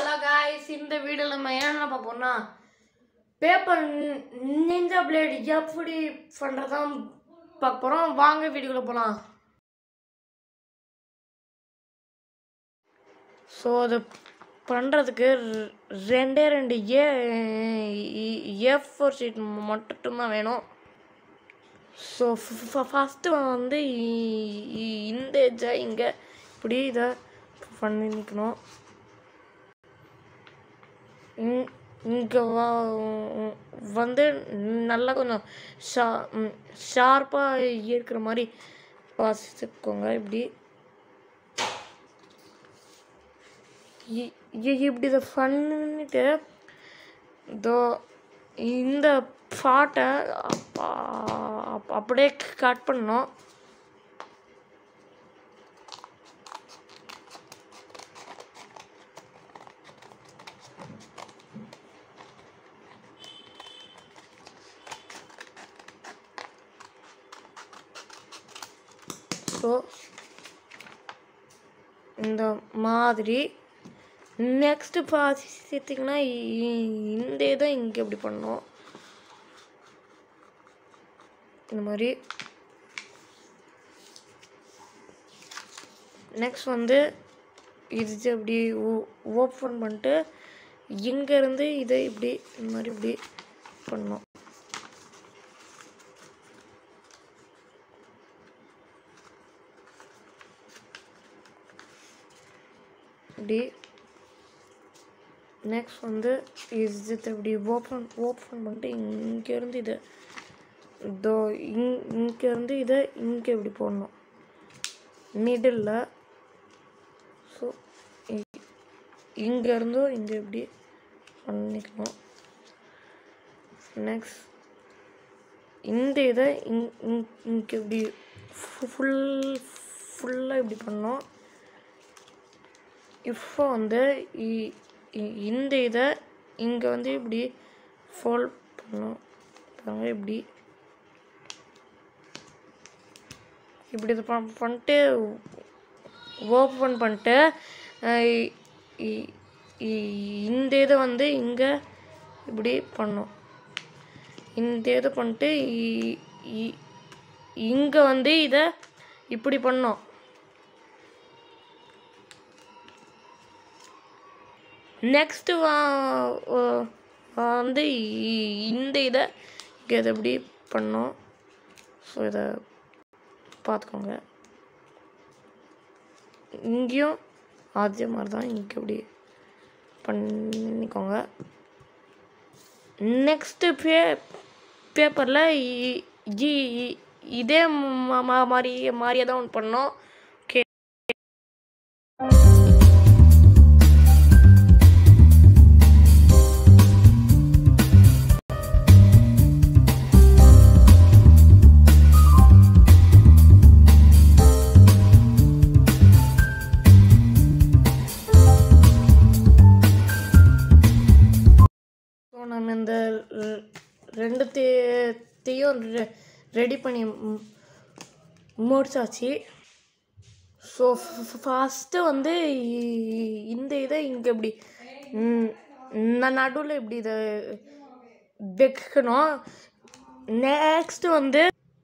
hello guys இந்த வீடியோவில் நம்ம என்ன பார்ப்போம்னா பேப்பர் நிஞ்சா பிளேட் எப்படி பண்ணுறதான் பார்க்க போகிறோம் வாங்க வீடியோக்குள்ள போகலாம் ஸோ அது பண்ணுறதுக்கு ரெண்டே ரெண்டு ஏ ஏ ஃபோர் ஷீட் மட்டும்தான் வேணும் ஸோ ஃபஸ்ட்டு வந்து இ- இ- இந்த எஜ்ஜை இங்கே இப்படி இதை பண்ணிக்கணும் இங்- இங்கே வா வந்து நல்லா கொஞ்சம் ஷா ஷார்ப்பாக இருக்கிற மாதிரி வாசிச்சுக்கோங்க இப்படி இ- இ- இப்படி இதை பண்ணிட்டு இதோ இந்த பாட்டை அப்படியே கட் பண்ணணும் ஸோ இந்த மாதிரி நெக்ஸ்ட்டு பார்த்தீங்கன்னா இந்த இதை இங்கே இப்படி பண்ணோம் இந்த மாதிரி நெக்ஸ்ட் வந்து இது இப்படி ஓப்பன் பண்ணிட்டு இங்கேருந்து இதை இப்படி இந்த மாதிரி இப்படி பண்ணோம் இப்படி நெக்ஸ்ட் வந்து இது இப்படி ஓப்பன் ஓப்பன் பண்ணிட்டு இங்கேருந்து இதை இதோ இங் இங்கேருந்து இதை இங்கே இப்படி போடணும் மிடில் ஸோ இங்கேருந்தும் இங்கே இப்படி பண்ணிக்கணும் நெக்ஸ்ட் இந்த இதை இங் இங் இங்கே இப்படி ஃபுல் ஃபுல்லாக இப்படி பண்ணோம் இப்போ வந்து இ- இ- இந்த இதை இங்கே வந்து இப்படி ஃபோல்ட் பண்ணோம் பாருங்க இப்படி இப்படி இது பண் பண்ணிட்டு ஓப்பன் பண்ணிட்டு அஹ் இ- இ- இ- இந்த இதை வந்து இங்கே இப்படி பண்ணோம் இந்த இதை பண்ணிட்டு இங்கே வந்து இதை இப்படி பண்ணோம் நெக்ஸ்ட்டு வந்து இ- இந்த இதை இங்கே இதை இப்படி பண்ணோம் ஸோ இதை பார்த்துக்கோங்க இங்கேயும் அதே மாதிரி தான் இங்கே இப்படி பண்ணிக்கோங்க நெக்ஸ்ட்டு பே பேப்பரில் இதே ம- ம- மாதிரி மாதிரியே தான் ஒன்று பண்ணோம் ஓகே ஸோ நம்ம இந்த ரெ- ரெண்டு தேத்தையும் ரெடி பண்ணி ம், முடிச்சாச்சு ஸோ ஃபஸ்ட்டு வந்து இ- இந்த இதை இங்கே இப்படி நடுவில் இப்படி இதை வைக்கணும் நெக்ஸ்ட்டு வந்து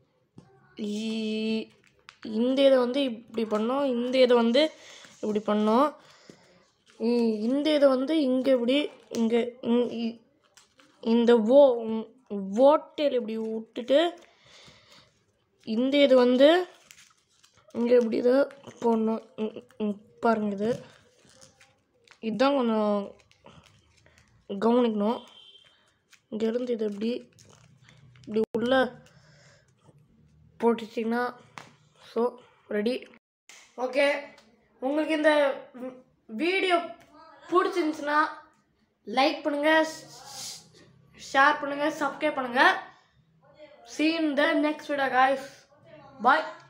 இ- இந்த இதை வந்து இப்படி பண்ணோம் இந்த இதை வந்து இப்படி பண்ணோம் இ- இந்த இதை வந்து இங்கே இப்படி இங்கே இ- இ- இந்த ஓ ஓட்டையில் இப்படி விட்டுட்டு இந்த இது வந்து இங்கே இப்படி இதை போடணும் இ- இ- பாருங்க இது இதுதான் கொஞ்சம் கவனிக்கணும் இங்கேருந்து இது இப்படி இப்படி உள்ள போட்டுச்சிங்கன்னா ஸோ ரெடி ஓகே உங்களுக்கு இந்த வீடியோ பிடிச்சிருந்துச்சுன்னா லைக் பண்ணுங்க ஷேர் பண்ணுங்க சப்ஸ்கிரைப் பண்ணுங்க see you in the next video guys bye